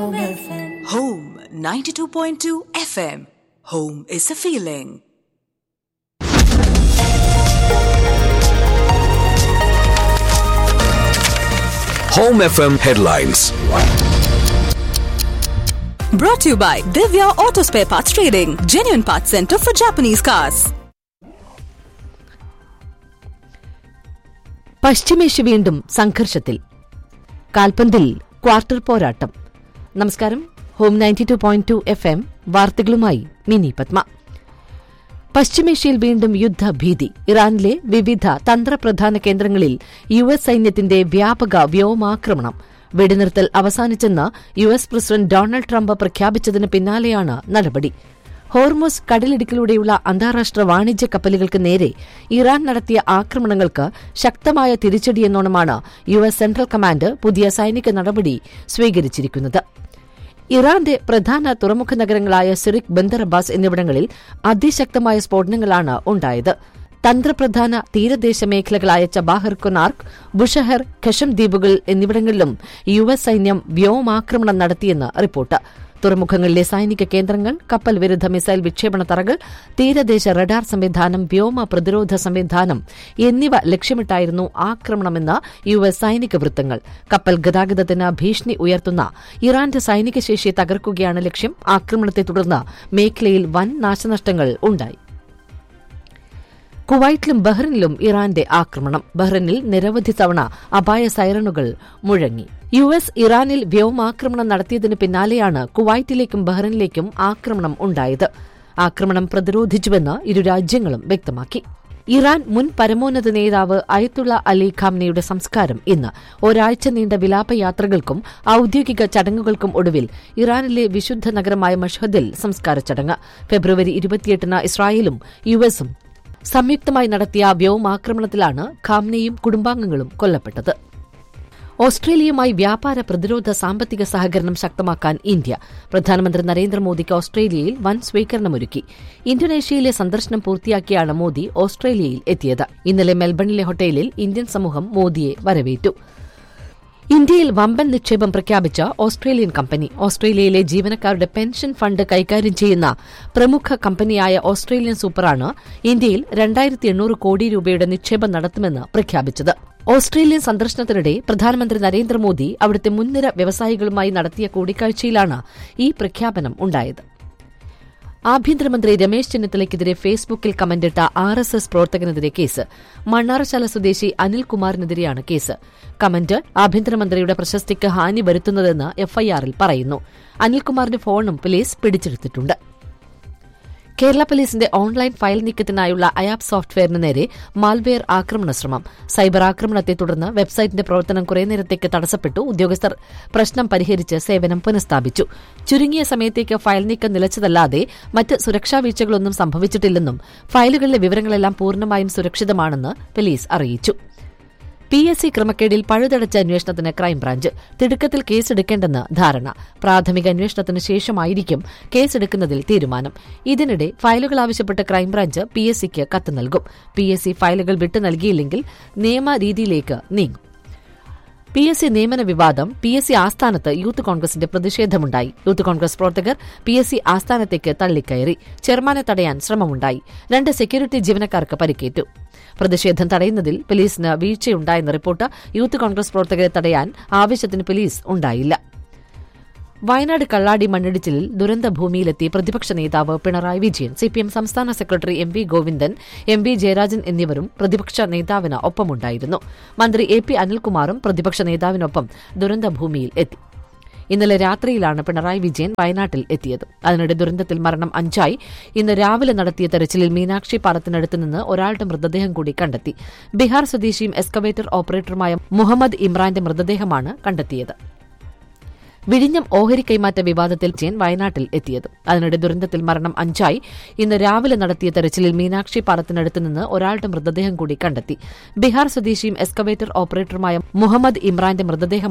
Home 92.2 FM. Home is a feeling. Home FM headlines. Brought to you by Divya Auto Spare Parts Trading, genuine parts center for Japanese cars. പശ്ചിമേഷ്യ വീണ്ടും സംഘർഷത്തിൽ കാൽപന്തിൽ quarter പോരാട്ടം നമസ്കാരം Home ninety two point two F M വാർത്തകളുമായി മിനി പത്മ പശ്ചിമേഷ്യയിൽ വീണ്ടും യുദ്ധഭീതി ഇറാനിലെ വിവിധ തന്ത്രപ്രധാന കേന്ദ്രങ്ങളിൽ യു എസ് സൈന്യത്തിന്റെ വ്യാപക വ്യോമാക്രമണം വെടിനിർത്തൽ അവസാനിച്ചെന്ന് U S president Donald Trump പ്രഖ്യാപിച്ചതിന് പിന്നാലെയാണ് നടപടി ഹോർമോസ് കടലിടുക്കിലൂടെയുള്ള അന്താരാഷ്ട്ര വാണിജ്യ കപ്പലുകൾക്ക് നേരെ ഇറാൻ നടത്തിയ ആക്രമണങ്ങൾക്ക് ശക്തമായ തിരിച്ചടിയെന്നോണമാണ് യു എസ് സെൻട്രൽ കമാൻഡ് പുതിയ സൈനിക നടപടി സ്വീകരിച്ചിരിക്കുന്നത് ഇറാന്റെ പ്രധാന തുറമുഖ നഗരങ്ങളായ സിറിക് ബന്ദർ അബ്ബാസ് എന്നിവിടങ്ങളിൽ അതിശക്തമായ സ്ഫോടനങ്ങളാണ് ഉണ്ടായത് തന്ത്രപ്രധാന തീരദേശ മേഖലകളായ ചബാഹർ കൊനാർക്ക് ബുഷഹർ ഖഷം ദ്വീപുകൾ എന്നിവിടങ്ങളിലും യു എസ് സൈന്യം വ്യോമാക്രമണം നടത്തിയെന്ന് റിപ്പോർട്ട് തുറമുഖങ്ങളിലെ സൈനിക കേന്ദ്രങ്ങൾ കപ്പൽ വിരുദ്ധ മിസൈൽ വിക്ഷേപണ തറകൾ തീരദേശ റഡാർ സംവിധാനം വ്യോമ പ്രതിരോധ സംവിധാനം എന്നിവ ലക്ഷ്യമിട്ടായിരുന്നു ആക്രമണമെന്ന് യു എസ് സൈനിക വൃത്തങ്ങൾ കപ്പൽ ഗതാഗതത്തിന് ഭീഷണി ഉയർത്തുന്ന ഇറാന്റെ സൈനിക ശേഷി തകർക്കുകയാണ് ലക്ഷ്യം ആക്രമണത്തെ തുടർന്ന് മേഖലയിൽ വൻ നാശനഷ്ടങ്ങൾ ഉണ്ടായി കുവൈറ്റിലും ബഹ്റിനിലും ഇറാന്റെ ആക്രമണം ബഹ്റിനിൽ നിരവധി തവണ അപായ സൈറണുകൾ മുഴങ്ങി യു എസ് ഇറാനിൽ വ്യോമാക്രമണം നടത്തിയതിന് പിന്നാലെയാണ് കുവൈറ്റിലേക്കും ബഹ്റിനിലേക്കും ആക്രമണം ഉണ്ടായത് ആക്രമണം പ്രതിരോധിച്ചുവെന്ന് ഇരു രാജ്യങ്ങളും വ്യക്തമാക്കി ഇറാൻ മുൻ പരമോന്നത നേതാവ് അയത്തുള്ള അലി ഖാംനയുടെ സംസ്കാരം ഇന്ന് ഒരാഴ്ച നീണ്ട വിലാപയാത്രകൾക്കും ഔദ്യോഗിക ചടങ്ങുകൾക്കും ഒടുവിൽ ഇറാനിലെ വിശുദ്ധ നഗരമായ മഷ്ഹദിൽ സംസ്കാര ചടങ്ങ് ഫെബ്രുവരി ഇരുപത്തിയെട്ടിന് ഇസ്രായേലും യുഎസും സംയുക്തമായി നടത്തിയ വ്യോമാക്രമണത്തിലാണ് ഖാംനയും കുടുംബാംഗങ്ങളും കൊല്ലപ്പെട്ടത് ഓസ്ട്രേലിയയുമായി വ്യാപാര പ്രതിരോധ സാമ്പത്തിക സഹകരണം ശക്തമാക്കാൻ ഇന്ത്യ പ്രധാനമന്ത്രി നരേന്ദ്രമോദിക്ക് ഓസ്ട്രേലിയയിൽ വൻ സ്വീകരണമൊരുക്കി ഇന്തോനേഷ്യയിലെ സന്ദർശനം പൂർത്തിയാക്കിയാണ് മോദി ഓസ്ട്രേലിയയിൽ എത്തിയത് ഇന്നലെ മെൽബണിലെ ഹോട്ടലിൽ ഇന്ത്യൻ സമൂഹം മോദിയെ വരവേറ്റു ഇന്ത്യയിൽ വമ്പൻ നിക്ഷേപം പ്രഖ്യാപിച്ച ഓസ്ട്രേലിയൻ കമ്പനി ഓസ്ട്രേലിയയിലെ ജീവനക്കാരുടെ പെൻഷൻ ഫണ്ട് കൈകാര്യം ചെയ്യുന്ന പ്രമുഖ കമ്പനിയായ ഓസ്ട്രേലിയൻ സൂപ്പറാണ് ഇന്ത്യയിൽ രണ്ടായിരത്തി എണ്ണൂറ് കോടി രൂപയുടെ നിക്ഷേപം നടത്തുമെന്ന് പ്രഖ്യാപിച്ചത് ഓസ്ട്രേലിയൻ സന്ദർശനത്തിനിടെ പ്രധാനമന്ത്രി നരേന്ദ്രമോദി അവിടുത്തെ മുൻനിര വ്യവസായികളുമായി നടത്തിയ കൂടിക്കാഴ്ചയിലാണ് ഈ പ്രഖ്യാപനം ഉണ്ടായത് ആഭ്യന്തരമന്ത്രി രമേശ് ചെന്നിത്തലയ്ക്കെതിരെ ഫേസ്ബുക്കിൽ കമന്റിട്ട ആർ എസ് എസ് പ്രവർത്തകനെതിരെ കേസ് മണ്ണാറശാല സ്വദേശി അനിൽകുമാറിനെതിരെയാണ് കേസ് കമന്റ് ആഭ്യന്തരമന്ത്രിയുടെ പ്രശസ്തിക്ക് ഹാനി വരുത്തുന്നതെന്ന് എഫ്ഐആറിൽ പറയുന്നു അനിൽകുമാറിന്റെ ഫോണും പോലീസ് പിടിച്ചെടുത്തിട്ടുണ്ട് കേരള പോലീസിന്റെ ഓൺലൈൻ ഫയൽ നീക്കത്തിനായുള്ള അയാപ് സോഫ്റ്റ്വെയറിന് നേരെ മാൽവെയർ ആക്രമണ ശ്രമം സൈബർ ആക്രമണത്തെ തുടർന്ന് വെബ്സൈറ്റിന്റെ പ്രവർത്തനം കുറേ നേരത്തേക്ക് തടസ്സപ്പെട്ടു ഉദ്യോഗസ്ഥർ പ്രശ്നം പരിഹരിച്ച് സേവനം പുനഃസ്ഥാപിച്ചു ചുരുങ്ങിയ സമയത്തേക്ക് ഫയൽ നീക്കം നിലച്ചതല്ലാതെ മറ്റ് സുരക്ഷാ വീഴ്ചകളൊന്നും സംഭവിച്ചിട്ടില്ലെന്നും ഫയലുകളിലെ വിവരങ്ങളെല്ലാം പൂർണ്ണമായും സുരക്ഷിതമാണെന്ന് പോലീസ് അറിയിച്ചു പി എസ് സി ക്രമക്കേടിൽ പഴുതടച്ച അന്വേഷണത്തിന് ക്രൈംബ്രാഞ്ച് തിടുക്കത്തിൽ കേസെടുക്കേണ്ടെന്ന് ധാരണ പ്രാഥമിക അന്വേഷണത്തിന് ശേഷമായിരിക്കും കേസെടുക്കുന്നതിൽ തീരുമാനം ഇതിനിടെ ഫയലുകൾ ആവശ്യപ്പെട്ട് ക്രൈംബ്രാഞ്ച് പി എസ് സിക്ക് കത്ത് നൽകും പി എസ് സി ഫയലുകൾ വിട്ടു നൽകിയില്ലെങ്കിൽ നിയമരീതിയിലേക്ക് നീങ്ങും പി എസ് സി നിയമന വിവാദം പി എസ് സി ആസ്ഥാനത്ത് യൂത്ത് കോൺഗ്രസിന്റെ പ്രതിഷേധമുണ്ടായി യൂത്ത് കോൺഗ്രസ് പ്രവർത്തകർ പി എസ് സി ആസ്ഥാനത്തേക്ക് തള്ളിക്കയറി ചെയർമാനെ തടയാൻ ശ്രമമുണ്ടായി രണ്ട് സെക്യൂരിറ്റി ജീവനക്കാർക്ക് പരിക്കേറ്റു പ്രതിഷേധം തടയുന്നതിൽ പോലീസിന് വീഴ്ചയുണ്ടായെന്ന് റിപ്പോർട്ട് യൂത്ത് കോൺഗ്രസ് പ്രവർത്തകരെ തടയാൻ ആവശ്യത്തിന് പോലീസ് ഉണ്ടായില്ല വയനാട് കള്ളാടി മണ്ണിടിച്ചിലിൽ ദുരന്തഭൂമിയിലെത്തി പ്രതിപക്ഷ നേതാവ് പിണറായി വിജയൻ സിപിഎം സംസ്ഥാന secretary M V Govindan M V Jayarajan എന്നിവരും പ്രതിപക്ഷ നേതാവിന് ഒപ്പമുണ്ടായിരുന്നു മന്ത്രി എ പി അനിൽകുമാറും പ്രതിപക്ഷ നേതാവിനൊപ്പം ദുരന്തഭൂമിയിൽ എത്തി ഇന്നലെ രാത്രിയിലാണ് പിണറായി വിജയൻ വയനാട്ടിൽ എത്തിയത് അതിനിടെ ദുരന്തത്തിൽ മരണം അഞ്ചായി ഇന്ന് രാവിലെ നടത്തിയ തെരച്ചിലിൽ മീനാക്ഷി പാലത്തിനടുത്ത് നിന്ന് ഒരാളുടെ മൃതദേഹം കൂടി കണ്ടെത്തി ബീഹാർ സ്വദേശിയും എക്സ്കവേറ്റർ ഓപ്പറേറ്ററുമായ മുഹമ്മദ് ഇമ്രാന്റെ മൃതദേഹമാണ് കണ്ടെത്തിയത് വിഴിഞ്ഞം ഓഹരി കൈമാറ്റ വിവാദത്തിൽ ജയൻ വയനാട്ടിൽ എത്തിയത് അതിനിടെ ദുരന്തത്തിൽ മരണം അഞ്ചായി ഇന്ന് രാവിലെ നടത്തിയ തെരച്ചിലിൽ മീനാക്ഷി പാലത്തിനടുത്ത് നിന്ന് ഒരാളുടെ മൃതദേഹം കൂടി കണ്ടെത്തി ബീഹാർ സ്വദേശിയും എക്സ്കവേറ്റർ ഓപ്പറേറ്ററുമായ മുഹമ്മദ് ഇമ്രാന്റെ മൃതദേഹം